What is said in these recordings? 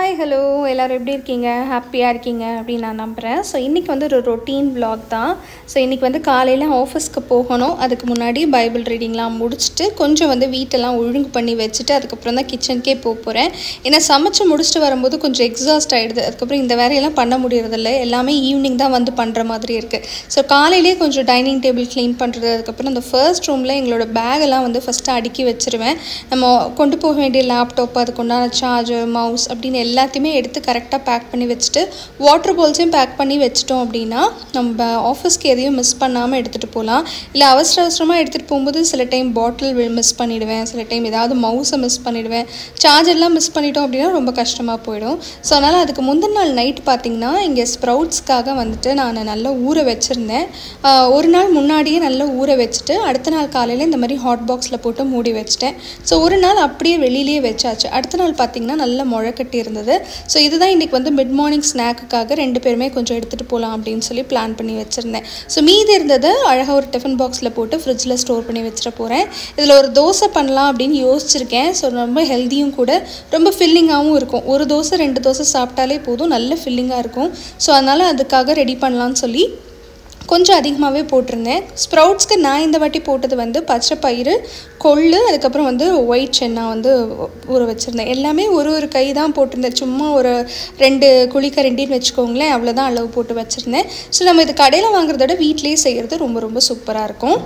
hi hello எல்லோரும் எப்படி இருக்கீங்க ஹாப்பியாக இருக்கீங்க அப்படின்னு நான் நம்புகிறேன் ஸோ இன்றைக்கி வந்து ஒரு ரொட்டீன் vlog தான் ஸோ இன்றைக்கி வந்து காலையில் ஆஃபீஸ்க்கு போகணும் அதுக்கு முன்னாடி பைபிள் ரீடிங்லாம் முடிச்சுட்டு கொஞ்சம் வந்து வீட்டெல்லாம் ஒழுங்கு பண்ணி வச்சுட்டு அதுக்கப்புறம் தான் கிச்சனுக்கே போக போகிறேன் ஏன்னா சமைச்சு முடிச்சுட்டு வரும்போது கொஞ்சம் எக்ஸாஸ்ட் ஆகிடுது அதுக்கப்புறம் இந்த வேலையெல்லாம் பண்ண முடியறதில்ல எல்லாமே ஈவினிங் தான் வந்து பண்ணுற மாதிரி இருக்குது ஸோ காலையிலேயே கொஞ்சம் டைனிங் டேபிள் க்ளீன் பண்ணுறது அதுக்கப்புறம் அந்த ஃபர்ஸ்ட் ரூமில் எங்களோட பேகெல்லாம் வந்து ஃபஸ்ட்டு அடுக்கி வச்சிருவேன் நம்ம கொண்டு போக வேண்டிய லேப்டாப் அதுக்குண்டான சார்ஜர் மவுஸ் அப்படின்னு எல்லாத்தையுமே எடுத்து கரெக்டாக பேக் பண்ணி வச்சுட்டு வாட்டர் பால்ஸையும் பேக் பண்ணி வச்சிட்டோம் அப்படின்னா நம்ம ஆஃபீஸ்க்கு எதையும் மிஸ் பண்ணாமல் எடுத்துகிட்டு போகலாம் இல்லை அவசர அவசரமாக எடுத்துகிட்டு போகும்போது சில டைம் பாட்டில் மிஸ் பண்ணிடுவேன் சில டைம் ஏதாவது மவுஸை மிஸ் பண்ணிடுவேன் சார்ஜர்லாம் மிஸ் பண்ணிட்டோம் அப்படின்னா ரொம்ப கஷ்டமாக போயிடும் ஸோ அதனால் அதுக்கு முந்தின நாள் நைட் பார்த்திங்கன்னா இங்கே ஸ்ப்ரவுட்ஸ்க்காக வந்துட்டு நான் நல்லா ஊற வச்சுருந்தேன் ஆஹ் ஒரு நாள் முன்னாடியே நல்லா ஊற வச்சுட்டு அடுத்த நாள் காலையில் இந்த மாதிரி ஹாட் பாக்ஸில் போட்டு மூடி வச்சிட்டேன் ஸோ ஒரு நாள் அப்படியே வெளியிலேயே வச்சாச்சு அடுத்த நாள் பார்த்திங்கன்னா நல்லா முளை கட்டி இருந்தது ஸோ இதுதான் இன்றைக்கி வந்து மிட் மார்னிங் ஸ்நாக்குக்காக ரெண்டு பேருமே கொஞ்சம் எடுத்துகிட்டு போகலாம் அப்படின்னு சொல்லி பிளான் பண்ணி வச்சுருந்தேன் ஸோ மீதி இருந்ததை அழகாக ஒரு டிஃபன் பாக்ஸில் போட்டு ஃப்ரிட்ஜில் ஸ்டோர் பண்ணி வச்சிட போகிறேன் இதில் ஒரு தோசை பண்ணலாம் அப்படின்னு யோசிச்சிருக்கேன் ஸோ ரொம்ப ஹெல்த்தியும் கூட ரொம்ப ஃபில்லிங்காகவும் இருக்கும் ஒரு தோசை ரெண்டு தோசை சாப்பிட்டாலே போதும் நல்ல ஃபில்லிங்காக இருக்கும் ஸோ அதனால் அதுக்காக ரெடி பண்ணலான்னு சொல்லி கொஞ்சம் அதிகமாகவே போட்டிருந்தேன் ஸ்ப்ரவுட்ஸ்க்கு நான் இந்த வாட்டி போட்டது வந்து பச்சை பயிறு கொள்ளு அதுக்கப்புறம் வந்து ஒயிட் சென்னா வந்து ஊற வச்சுருந்தேன் எல்லாமே ஒரு ஒரு கை தான் போட்டிருந்தேன் சும்மா ஒரு ரெண்டு குழிக்கரண்டின்னு வச்சுக்கோங்களேன் அவ்வளோதான் அளவு போட்டு வச்சுருந்தேன் ஸோ நம்ம இது கடையில் வாங்குறத விட வீட்டிலேயே செய்கிறது ரொம்ப ரொம்ப சூப்பராக இருக்கும்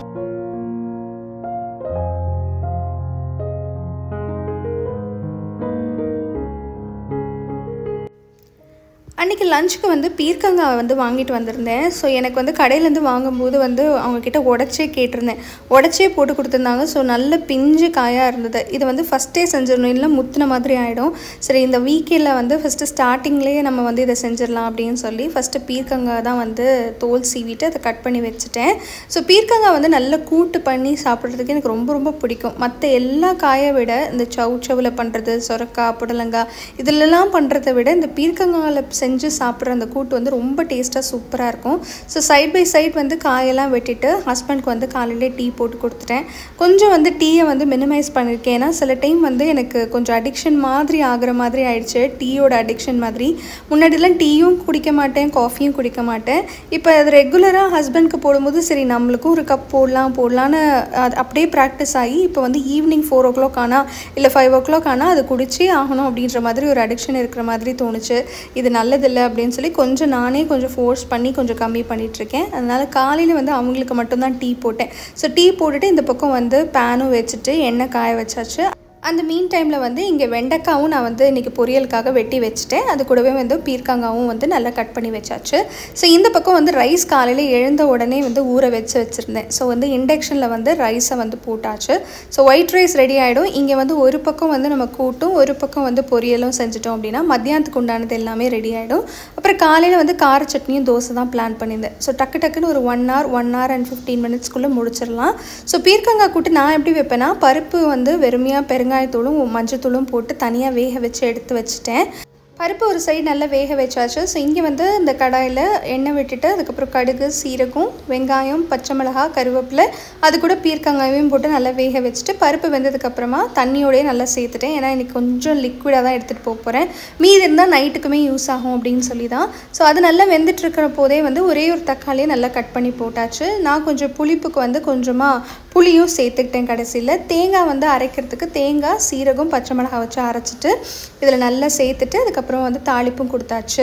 அன்றைக்கி லஞ்சுக்கு வந்து பீர்க்கங்காய் வந்து வாங்கிட்டு வந்திருந்தேன் ஸோ எனக்கு வந்து கடையிலேருந்து வாங்கும்போது வந்து அவங்கக்கிட்ட உடச்சே கேட்டிருந்தேன் உடச்சே போட்டு கொடுத்துருந்தாங்க ஸோ நல்ல பிஞ்சு காயாக இருந்தது இது வந்து ஃபஸ்ட்டே செஞ்சிடணும் இல்லை முத்தின மாதிரி ஆகிடும் சரி இந்த வீக்கெண்டில் வந்து ஃபஸ்ட்டு ஸ்டார்டிங்லேயே நம்ம வந்து இதை செஞ்சிடலாம் அப்படின்னு சொல்லி ஃபஸ்ட்டு பீர்க்கங்காய் தான் வந்து தோல் சீவிட்டு அதை கட் பண்ணி வச்சுட்டேன் ஸோ பீர்க்கங்காய் வந்து நல்ல கூட்டு பண்ணி சாப்பிட்றதுக்கு எனக்கு ரொம்ப ரொம்ப பிடிக்கும் மற்ற எல்லா காயை விட இந்த சவு சவில் பண்ணுறது சொரக்காய் புடலங்காய் இதிலெல்லாம் பண்ணுறதை விட இந்த பீர்க்கங்காயில் செஞ்சு சாப்பிட்ற அந்த கூட்டு வந்து ரொம்ப டேஸ்ட்டாக சூப்பராக இருக்கும் ஸோ சைட் பை சைட் வந்து காயெல்லாம் வெட்டிட்டு ஹஸ்பண்ட்க்கு வந்து காலையிலே டீ போட்டு கொடுத்துட்டேன் கொஞ்சம் வந்து டீயை வந்து மினிமைஸ் பண்ணியிருக்கேன் ஏன்னா சில டைம் வந்து எனக்கு கொஞ்சம் அடிக்ஷன் மாதிரி ஆகிற மாதிரி ஆயிடுச்சு டீயோட அடிக்ஷன் மாதிரி முன்னாடிலாம் டீயும் குடிக்க மாட்டேன் காஃபியும் குடிக்க மாட்டேன் இப்போ அது ரெகுலராக ஹஸ்பண்ட்க்கு போடும்போது சரி நம்மளுக்கும் ஒரு கப் போடலாம் போடலான்னு அது அப்படியே ப்ராக்டிஸ் ஆகி இப்போ வந்து ஈவினிங் ஃபோர் ஓ கிளாக் ஆனால் இல்லை ஃபைவ் ஓ கிளாக் ஆனால் அது குடிச்சே ஆகணும் அப்படின்ற மாதிரி ஒரு அடிக்ஷன் இருக்கிற மாதிரி தோணுச்சு இது நல்லதில்லை அப்படின்னு சொல்லி கொஞ்சம் நானே கொஞ்சம் ஃபோர்ஸ் பண்ணி கொஞ்சம் கம்மி பண்ணிகிட்ருக்கேன் அதனால் காலையில் வந்து அவங்களுக்கு மட்டும்தான் டீ போட்டேன் ஸோ டீ போட்டுட்டு இந்த பக்கம் வந்து பேனும் வச்சுட்டு எண்ணெய் காய வச்சாச்சு அந்த மீன் டைமில் வந்து இங்கே வெண்டைக்காவும் நான் வந்து இன்றைக்கி பொரியலுக்காக வெட்டி வச்சுட்டேன் அது கூடவே வந்து பீர்க்காங்காவும் வந்து நல்லா கட் பண்ணி வச்சாச்சு ஸோ இந்த பக்கம் வந்து ரைஸ் காலையில் எழுந்த உடனே வந்து ஊற வச்சு வச்சுருந்தேன் ஸோ வந்து இண்டக்ஷனில் வந்து ரைஸை வந்து போட்டாச்சு ஸோ ஒயிட் ரைஸ் ரெடி ஆகிடும் இங்கே வந்து ஒரு பக்கம் வந்து நம்ம கூட்டும் ஒரு பக்கம் வந்து பொரியலும் செஞ்சுட்டோம் அப்படின்னா மத்தியானத்துக்கு உண்டானது எல்லாமே ரெடி ஆகிடும் அப்புறம் காலையில் வந்து கார சட்னியும் தோசை தான் பிளான் பண்ணியிருந்தேன் ஸோ டக்கு டக்குன்னு ஒரு one hour one hour and fifteen மினிட்ஸ்க்குள்ளே முடிச்சிடலாம் ஸோ பீர்க்கங்காய் கூட்டு நான் எப்படி வைப்பேன்னா பருப்பு வந்து வெறுமையாக பெருங்காயத்தூளும் மஞ்சத்தூளும் போட்டு தனியாக வேக வச்சு எடுத்து வச்சுட்டேன் பருப்பு ஒரு சைடு நல்லா வேக வச்சாச்சு ஸோ இங்கே வந்து இந்த கடாயில் எண்ணெய் விட்டுட்டு அதுக்கப்புறம் கடுகு சீரகம் வெங்காயம் பச்சை மிளகா கருவேப்பிலை அது கூட பீர்க்கங்காயும் போட்டு நல்லா வேக வச்சுட்டு பருப்பு வெந்ததுக்கப்புறமா தண்ணியோடய நல்லா சேர்த்துட்டேன் ஏன்னா இன்றைக்கி கொஞ்சம் லிக்விடாக தான் எடுத்துகிட்டு போக போகிறேன் மீதி இருந்தால் நைட்டுக்குமே யூஸ் ஆகும் அப்படின்னு சொல்லி தான் ஸோ அது நல்லா வெந்துட்டு இருக்கிற போதே வந்து ஒரே ஒரு தக்காளியை நல்லா கட் பண்ணி போட்டாச்சு நான் கொஞ்சம் புளிப்புக்கு வந்து கொஞ்சமாக புளியும் சேர்த்துக்கிட்டேன் கடைசியில் தேங்காய் வந்து அரைக்கிறதுக்கு தேங்காய் சீரகம் பச்சை மிளகாய் வச்சு அரைச்சிட்டு இதில் நல்லா சேர்த்துட்டு அதுக்கப்புறம் வந்து தாளிப்பும் கொடுத்தாச்சு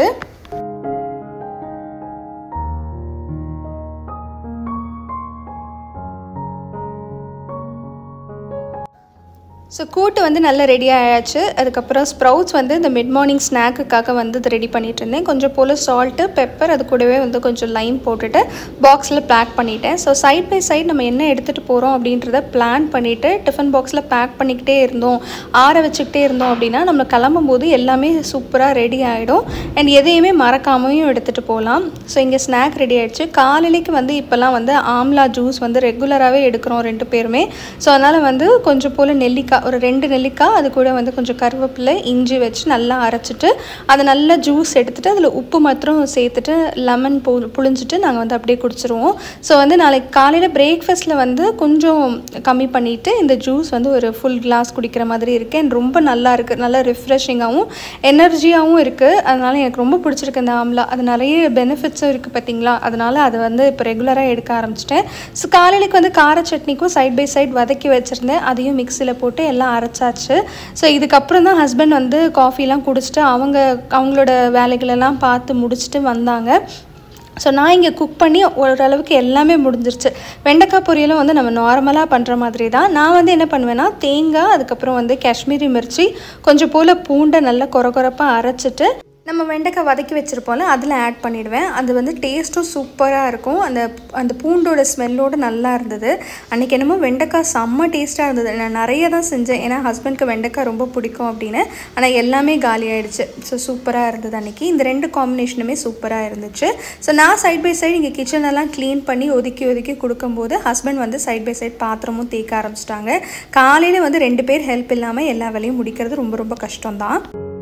ஸோ கூட்டு வந்து நல்லா ரெடி ஆயாச்சு அதுக்கப்புறம் ஸ்ப்ரவுட்ஸ் வந்து இந்த மிட் மார்னிங் ஸ்நாக்குக்காக வந்து இது ரெடி பண்ணிட்டு இருந்தேன் கொஞ்சம் போல் சால்ட்டு பெப்பர் அது கூடவே வந்து கொஞ்சம் லைம் போட்டுட்டு பாக்ஸில் பேக் பண்ணிட்டேன் ஸோ சைட் பை சைட் நம்ம என்ன எடுத்துகிட்டு போகிறோம் அப்படின்றத பிளான் பண்ணிவிட்டு டிஃபன் பாக்ஸில் பேக் பண்ணிக்கிட்டே இருந்தோம் ஆற வச்சுக்கிட்டே இருந்தோம் அப்படின்னா நம்ம கிளம்பும்போது எல்லாமே சூப்பராக ரெடி ஆகிடும் அண்ட் எதையுமே மறக்காமையும் எடுத்துகிட்டு போகலாம் ஸோ இங்கே ஸ்நாக் ரெடி ஆகிடுச்சு காலையிலைக்கு வந்து இப்போல்லாம் வந்து ஆம்லா ஜூஸ் வந்து ரெகுலராகவே எடுக்கிறோம் ரெண்டு பேருமே ஸோ அதனால் வந்து கொஞ்சம் போல் நெல்லிக்காய் ஒரு ரெண்டு நெல்லிக்காய் அது கூட வந்து கொஞ்சம் கருவேப்பிலை இஞ்சி வச்சு நல்லா அரைச்சிட்டு அதை நல்லா ஜூஸ் எடுத்துட்டு அதில் உப்பு மாத்திரம் சேர்த்துட்டு லெமன் பு புழிஞ்சிட்டு நாங்கள் வந்து அப்படியே குடிச்சிருவோம் ஸோ வந்து நாளைக்கு காலையில் பிரேக்ஃபாஸ்ட்டில் வந்து கொஞ்சம் கம்மி பண்ணிவிட்டு இந்த ஜூஸ் வந்து ஒரு ஃபுல் கிளாஸ் குடிக்கிற மாதிரி இருக்குது and ரொம்ப நல்லா இருக்குது நல்லா ரிஃப்ரெஷிங்காகவும் எனர்ஜியாகவும் இருக்குது அதனால எனக்கு ரொம்ப பிடிச்சிருக்கு இந்த ஆம்லா அது நிறைய பெனிஃபிட்ஸும் இருக்குது பார்த்தீங்களா அதனால அதை வந்து இப்போ ரெகுலராக எடுக்க ஆரம்பிச்சிட்டேன் ஸோ காலையிலக்கு வந்து கார சட்னிக்கும் சைட் பை சைட் வதக்கி வச்சுருந்தேன் அதையும் மிக்சியில் போட்டு எல்லாம் அரைச்சாச்சு ஸோ இதுக்கப்புறம் தான் ஹஸ்பண்ட் வந்து காஃபிலாம் குடிச்சிட்டு அவங்க அவங்களோட வேலைகளெல்லாம் பார்த்து முடிச்சுட்டு வந்தாங்க ஸோ நான் இங்கே குக் பண்ணி ஓரளவுக்கு எல்லாமே முடிஞ்சிருச்சு வெண்டைக்காய் பொரியலும் வந்து நம்ம நார்மலாக பண்ணுற மாதிரி தான் நான் வந்து என்ன பண்ணுவேன்னா தேங்காய் அதுக்கப்புறம் வந்து காஷ்மீரி மிர்ச்சி கொஞ்சம் போல் பூண்டை நல்லா கொர கொரப்பாக அரைச்சிட்டு நம்ம வெண்டைக்காய் வதக்கி வச்சுருப்போம்ல அதில் ஆட் பண்ணிடுவேன் அது வந்து டேஸ்ட்டும் சூப்பராக இருக்கும் அந்த அந்த பூண்டோட ஸ்மெல்லோடு நல்லா இருந்தது அன்றைக்கி என்னமோ வெண்டைக்காய் செம்ம டேஸ்ட்டாக இருந்தது நான் நிறைய தான் செஞ்சேன் ஏன்னா ஹஸ்பண்ட்க்கு வெண்டைக்காய் ரொம்ப பிடிக்கும் அப்படின்னு ஆனால் எல்லாமே காலி ஆயிடுச்சு ஸோ சூப்பராக இருந்தது அன்றைக்கி இந்த ரெண்டு காம்பினேஷனுமே சூப்பராக இருந்துச்சு ஸோ நான் சைட் பை சைடு இங்கே கிச்சனெல்லாம் க்ளீன் பண்ணி ஒதுக்கி ஒதுக்கி கொடுக்கும்போது ஹஸ்பண்ட் வந்து சைட் பை சைட் பாத்திரமும் தேய்க்க ஆரம்பிச்சிட்டாங்க காலையில் வந்து ரெண்டு பேர் ஹெல்ப் இல்லாமல் எல்லா வேலையும் முடிக்கிறது ரொம்ப ரொம்ப கஷ்டம்தான்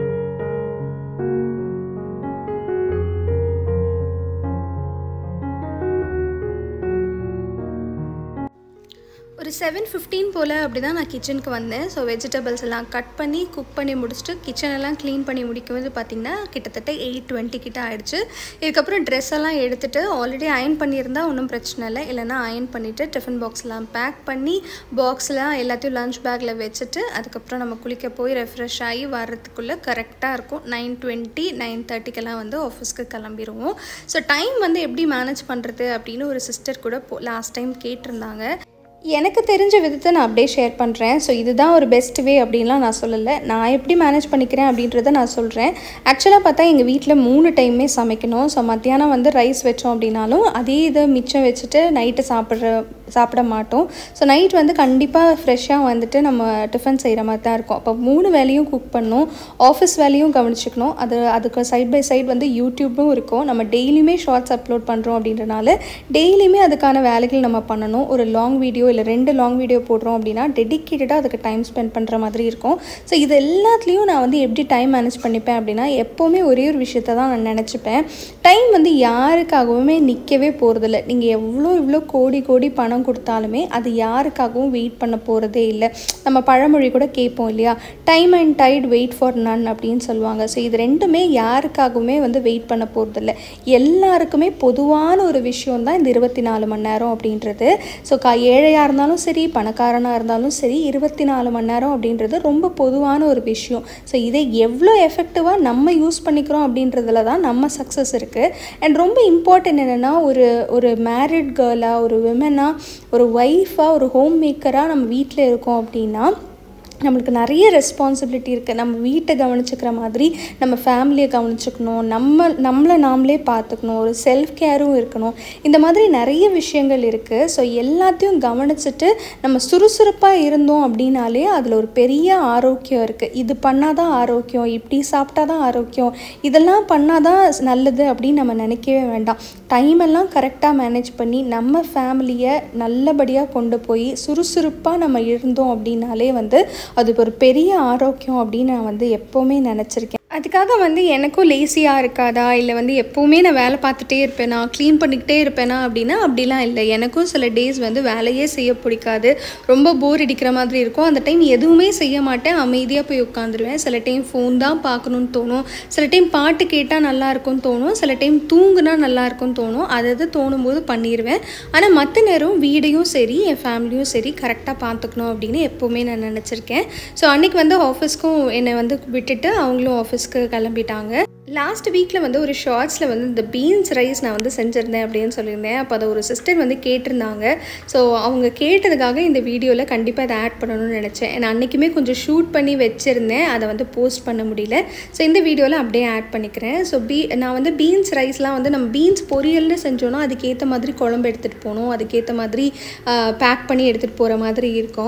ஒரு செவன் ஃபிஃப்டீன் போல் அப்படி தான் நான் கிச்சனுக்கு வந்தேன் ஸோ வெஜிடபிள்ஸ் எல்லாம் கட் பண்ணி குக் பண்ணி முடிச்சுட்டு கிச்சன் எல்லாம் க்ளீன் பண்ணி முடிக்கும்போது பார்த்திங்கன்னா கிட்டத்தட்ட எயிட் டுவெண்ட்டி கிட்ட ஆயிடுச்சு இதுக்கப்புறம் ட்ரெஸ் எல்லாம் எடுத்துகிட்டு ஆல்ரெடி அயன் பண்ணியிருந்தா ஒன்றும் பிரச்சனை இல்லை இல்லைனா அயன் பண்ணிவிட்டு டிஃபன் பாக்ஸ்லாம் பேக் பண்ணி பாக்ஸ்லாம் எல்லாத்தையும் லஞ்ச் பேக்கில் வச்சுட்டு அதுக்கப்புறம் நம்ம குளிக்க போய் ரெஃப்ரெஷ் ஆகி வர்றதுக்குள்ளே கரெக்டாக இருக்கும் நைன் டுவெண்ட்டி நைன் தேர்ட்டிக்கெல்லாம் வந்து ஆஃபீஸ்க்கு கிளம்பிடுவோம் ஸோ டைம் வந்து எப்படி மேனேஜ் பண்ணுறது அப்படின்னு ஒரு சிஸ்டர் கூட லாஸ்ட் டைம் கேட்டிருந்தாங்க எனக்கு தெரிஞ்ச விதத்தை நான் அப்படியே ஷேர் பண்ணுறேன் ஸோ இதுதான் ஒரு பெஸ்ட் வே அப்படின்லாம் நான் சொல்லலை நான் எப்படி மேனேஜ் பண்ணிக்கிறேன் அப்படின்றத நான் சொல்கிறேன் ஆக்சுவலாக பார்த்தா எங்கள் வீட்டில் மூணு டைமே சமைக்கணும் ஸோ மத்தியானம் வந்து ரைஸ் வச்சோம் அப்படின்னாலும் அதே இதை மிச்சம் வச்சுட்டு நைட்டு சாப்பிட்ற சாப்பிட மாட்டோம் ஸோ நைட் வந்து கண்டிப்பாக ஃப்ரெஷ்ஷாக வந்துட்டு நம்ம டிஃபன் செய்கிற மாதிரி தான் இருக்கும் அப்போ மூணு வேலையும் குக் பண்ணணும் ஆஃபீஸ் வேலையும் கவனிச்சுக்கணும் அது அதுக்கு சைட் பை சைட் வந்து யூடியூப்பும் இருக்கும் நம்ம டெய்லியுமே ஷார்ட்ஸ் அப்லோட் பண்ணுறோம் அப்படின்றனால டெய்லியுமே அதுக்கான வேலைகள் நம்ம பண்ணணும் ஒரு லாங் வீடியோ இல்லை ரெண்டு லாங் வீடியோ போடுறோம் அப்படின்னா டெடிக்கேட்டடாக அதுக்கு டைம் ஸ்பெண்ட் பண்ணுற மாதிரி இருக்கும் ஸோ இது எல்லாத்துலேயும் நான் வந்து எப்படி டைம் மேனேஜ் பண்ணிப்பேன் அப்படின்னா எப்போவுமே ஒரே ஒரு விஷயத்த தான் நான் நினச்சிப்பேன் டைம் வந்து யாருக்காகவுமே நிற்கவே போகிறதில்ல நீங்கள் எவ்வளோ இவ்வளோ கோடி கோடி பணம் கொடுத்தாலுமே அது யாருக்காகவும் வெயிட் பண்ண போகிறதே இல்லை நம்ம பழமொழி கூட கேட்போம் இல்லையா time and tide wait for none அப்படின்னு சொல்லுவாங்க ஸோ இது ரெண்டுமே யாருக்காகவுமே வந்து வெயிட் பண்ண போகிறதில்ல எல்லாருக்குமே பொதுவான ஒரு விஷயம் தான் இந்த இருபத்தி நாலு மணி நேரம் அப்படின்றது ஸோ கா ஏழையாக இருந்தாலும் சரி பணக்காரனாக இருந்தாலும் சரி இருபத்தி நாலு மணி நேரம் அப்படின்றது ரொம்ப பொதுவான ஒரு விஷயம் ஸோ இதை எவ்வளோ எஃபெக்டிவாக நம்ம யூஸ் பண்ணிக்கிறோம் அப்படின்றதுல தான் நம்ம சக்ஸஸ் இருக்குது அண்ட் ரொம்ப இம்பார்ட்டன்ட் என்னென்னா ஒரு ஒரு மேரிட் கேர்ளாக ஒரு விமனாக ஒரு ஒய்ஃபாக ஒரு ஹோம் மேக்கராக நம்ம வீட்டில் இருக்கோம் அப்படின்னா நம்மளுக்கு நிறைய ரெஸ்பான்சிபிலிட்டி இருக்குது நம்ம வீட்டை கவனிச்சுக்கிற மாதிரி நம்ம ஃபேமிலியை கவனிச்சுக்கணும் நம்ம நம்மளை நாமளே பார்த்துக்கணும் ஒரு செல்ஃப் கேரும் இருக்கணும் இந்த மாதிரி நிறைய விஷயங்கள் இருக்குது ஸோ எல்லாத்தையும் கவனிச்சுட்டு நம்ம சுறுசுறுப்பாக இருந்தோம் அப்படின்னாலே அதில் ஒரு பெரிய ஆரோக்கியம் இருக்குது இது பண்ணால் தான் ஆரோக்கியம் இப்படி சாப்பிட்டா தான் ஆரோக்கியம் இதெல்லாம் பண்ணால் தான் நல்லது அப்படின்னு நம்ம நினைக்கவே வேண்டாம் டைம் எல்லாம் கரெக்டாக மேனேஜ் பண்ணி நம்ம ஃபேமிலியை நல்லபடியாக கொண்டு போய் சுறுசுறுப்பாக நம்ம இருந்தோம் அப்படின்னாலே வந்து அது ஒரு பெரிய ஆரோக்கியம் அப்படின்னு நான் வந்து எப்போவுமே நினச்சிருக்கேன் அதுக்காக வந்து எனக்கும் லேசியாக இருக்காதா இல்லை வந்து எப்போவுமே நான் வேலை பார்த்துட்டே இருப்பேனா க்ளீன் பண்ணிக்கிட்டே இருப்பேனா அப்படின்னா அப்படிலாம் இல்லை எனக்கும் சில டேஸ் வந்து வேலையே செய்ய பிடிக்காது ரொம்ப போர் அடிக்கிற மாதிரி இருக்கும் அந்த டைம் எதுவுமே செய்ய மாட்டேன் அமைதியாக போய் உட்காந்துருவேன் சில டைம் ஃபோன் தான் பார்க்கணுன்னு தோணும் சில டைம் பாட்டு கேட்டால் நல்லா இருக்கும்னு தோணும் சில டைம் தூங்குனா நல்லா இருக்கும்னு தோணும் அது அது தோணும் போது பண்ணிடுவேன் ஆனால் மற்ற நேரம் வீடையும் சரி என் ஃபேமிலியும் சரி கரெக்டாக பார்த்துக்கணும் அப்படின்னு எப்போவுமே நான் நினச்சிருக்கேன் ஸோ அன்றைக்கி வந்து ஆஃபீஸ்க்கும் என்னை வந்து விட்டுட்டு அவங்களும் ஆஃபீஸ்க்கு கிளம்பிட்டாங்க லாஸ்ட் வீக்கில் வந்து ஒரு ஷார்ட்ஸில் வந்து இந்த பீன்ஸ் ரைஸ் நான் வந்து செஞ்சுருந்தேன் அப்படின்னு சொல்லியிருந்தேன் அப்போ அதை ஒரு சிஸ்டர் வந்து கேட்டிருந்தாங்க ஸோ அவங்க கேட்டதுக்காக இந்த வீடியோவில் கண்டிப்பாக அதை ஆட் பண்ணணும்னு நினச்சேன் நான் அன்றைக்குமே கொஞ்சம் ஷூட் பண்ணி வச்சுருந்தேன் அதை வந்து போஸ்ட் பண்ண முடியல ஸோ இந்த வீடியோவில் அப்படியே ஆட் பண்ணிக்கிறேன் ஸோ பீ நான் வந்து பீன்ஸ் ரைஸ்லாம் வந்து நம்ம பீன்ஸ் பொரியல்னு செஞ்சோன்னா அதுக்கேற்ற மாதிரி குழம்பு எடுத்துகிட்டு போகணும் அதுக்கேற்ற மாதிரி பேக் பண்ணி எடுத்துகிட்டு போகிற மாதிரி இருக்கும்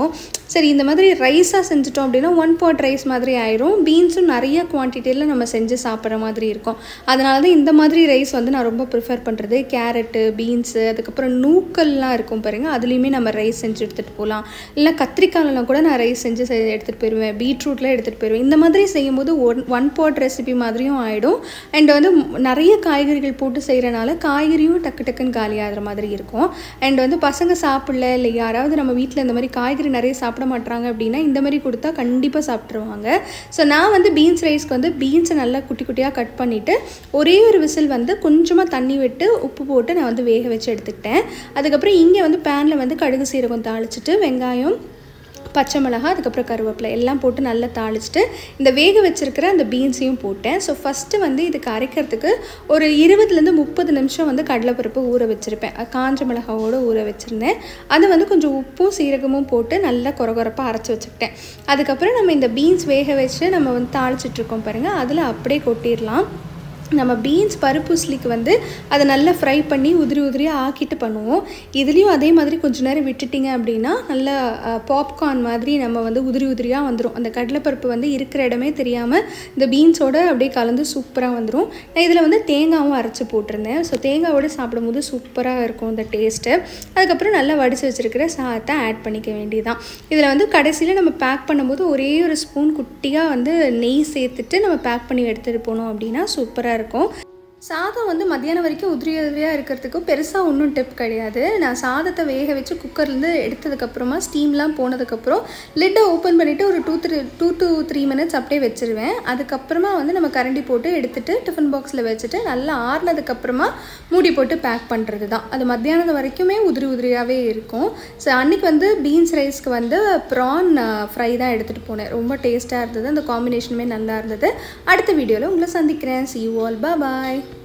சரி இந்த மாதிரி ரைஸாக செஞ்சுட்டோம் அப்படின்னா ஒன் பாட் ரைஸ் மாதிரி ஆயிரும் பீன்ஸும் நிறைய குவான்டிட்டியில் நம்ம செஞ்சு சாப்பிட்ற மாதிரி இருக்கும் அதனால தான் இந்த மாதிரி ரைஸ் வந்து நான் ரொம்ப ப்ரிஃபர் பண்ணுறது கேரட்டு பீன்ஸு அதுக்கப்புறம் நூக்கல்லாம் இருக்கும் பாருங்கள் அதுலேயுமே நம்ம ரைஸ் செஞ்சு எடுத்துகிட்டு போகலாம் இல்லை கத்திரிக்காயிலலாம் கூட நான் ரைஸ் செஞ்சு செ- எடுத்துகிட்டு போயிடுவேன் பீட்ரூட்டில் எடுத்துகிட்டு போயிடுவேன் இந்த மாதிரி செய்யும்போது ஒன் ஒன் பாட் ரெசிபி மாதிரியும் ஆகிடும் அண்ட் வந்து ம், நிறைய காய்கறிகள் போட்டு செய்கிறனால காய்கறியும் டக்கு டக்குன்னு காலியாகிற மாதிரி இருக்கும் அண்ட் வந்து பசங்க சாப்பிடல இல்லை யாராவது நம்ம வீட்டில் இந்த மாதிரி காய்கறி நிறைய சாப்பிட மாட்றாங்க அப்படின்னா இந்த மாதிரி கொடுத்தா கண்டிப்பாக சாப்பிட்ருவாங்க ஸோ நான் வந்து பீன்ஸ் ரைஸ்க்கு வந்து பீன்ஸை நல்லா குட்டி குட்டியாக கட் பண்ணிவிட்டு ஒரே ஒரு விசில் வந்து கொஞ்சமாக தண்ணி விட்டு உப்பு போட்டு நான் வந்து வேக வச்சு எடுத்துக்கிட்டேன் அதுக்கப்புறம் இங்கே வந்து பேனில் வந்து கடுகு சீரகம் தாளிச்சிட்டு வெங்காயம் பச்சை மிளகாய் அதுக்கப்புறம் கருவேப்பிலை எல்லாம் போட்டு நல்லா தாளிச்சிட்டு இந்த வேக வச்சிருக்கிற அந்த பீன்ஸையும் போட்டேன் ஸோ ஃபஸ்ட்டு வந்து இதுக்கு அரைக்கிறதுக்கு ஒரு இருபதுலேருந்து முப்பது நிமிஷம் வந்து கடலைப்பருப்பு ஊற வச்சுருப்பேன் அது காஞ்ச மிளகாவோடு ஊற வச்சுருந்தேன் அது வந்து கொஞ்சம் உப்பும் சீரகமும் போட்டு நல்லா கொரகொரப்பாக அரைச்சி வச்சுக்கிட்டேன் அதுக்கப்புறம் நம்ம இந்த பீன்ஸ் வேக வச்சு நம்ம வந்து தாளிச்சிட்ருக்கோம் பாருங்கள் அதில் அப்படியே கொட்டிடலாம் நம்ம பீன்ஸ் பருப்பு உஸ்லிக்கு வந்து அதை நல்லா ஃப்ரை பண்ணி உதிரி உதிரியாக ஆக்கிட்டு பண்ணுவோம் இதுலேயும் அதே மாதிரி கொஞ்ச நேரம் விட்டுட்டிங்க அப்படின்னா நல்லா பாப்கார்ன் மாதிரி நம்ம வந்து உதிரி உதிரியாக வந்துடும் அந்த கடலைப்பருப்பு வந்து இருக்கிற இடமே தெரியாமல் இந்த பீன்ஸோட அப்படியே கலந்து சூப்பராக வந்துடும் நான் இதில் வந்து தேங்காவும் அரைச்சி போட்டிருந்தேன் ஸோ தேங்காவோட சாப்பிடும்போது சூப்பராக இருக்கும் இந்த டேஸ்ட்டு அதுக்கப்புறம் நல்லா வடித்து வச்சுருக்கிற சாதத்தை ஆட் பண்ணிக்க வேண்டியதான் இதில் வந்து கடைசியில் நம்ம பேக் பண்ணும்போது ஒரே ஒரு ஸ்பூன் குட்டியாக வந்து நெய் சேர்த்துட்டு நம்ம பேக் பண்ணி எடுத்துகிட்டு போனோம் அப்படின்னா சூப்பராக இருக்கும் சாதம் வந்து மத்தியானம் வரைக்கும் உதிரி உதிரியாக இருக்கிறதுக்கு பெருசாக ஒன்றும் டிப் கிடையாது நான் சாதத்தை வேக வச்சு குக்கர்லேருந்து எடுத்ததுக்கப்புறமா ஸ்டீம்லாம் போனதுக்கப்புறம் லிட்டை ஓப்பன் பண்ணிவிட்டு ஒரு two three two to three minutes அப்படியே வச்சுருவேன் அதுக்கப்புறமா வந்து நம்ம கரண்டி போட்டு எடுத்துட்டு டிஃபன் பாக்ஸில் வச்சுட்டு நல்லா ஆறுனதுக்கப்புறமா மூடி போட்டு பேக் பண்ணுறது தான் அது மத்தியானம் வரைக்குமே உதிரி உதிரியாகவே இருக்கும் ஸோ அன்றைக்கி வந்து பீன்ஸ் ரைஸ்க்கு வந்து ப்ரான் ஃப்ரை தான் எடுத்துகிட்டு போனேன் ரொம்ப டேஸ்ட்டாக இருந்தது அந்த காம்பினேஷனுமே நல்லா இருந்தது அடுத்த வீடியோவில் உங்களை சந்திக்கிறேன் சி யூ ஆல் பாய்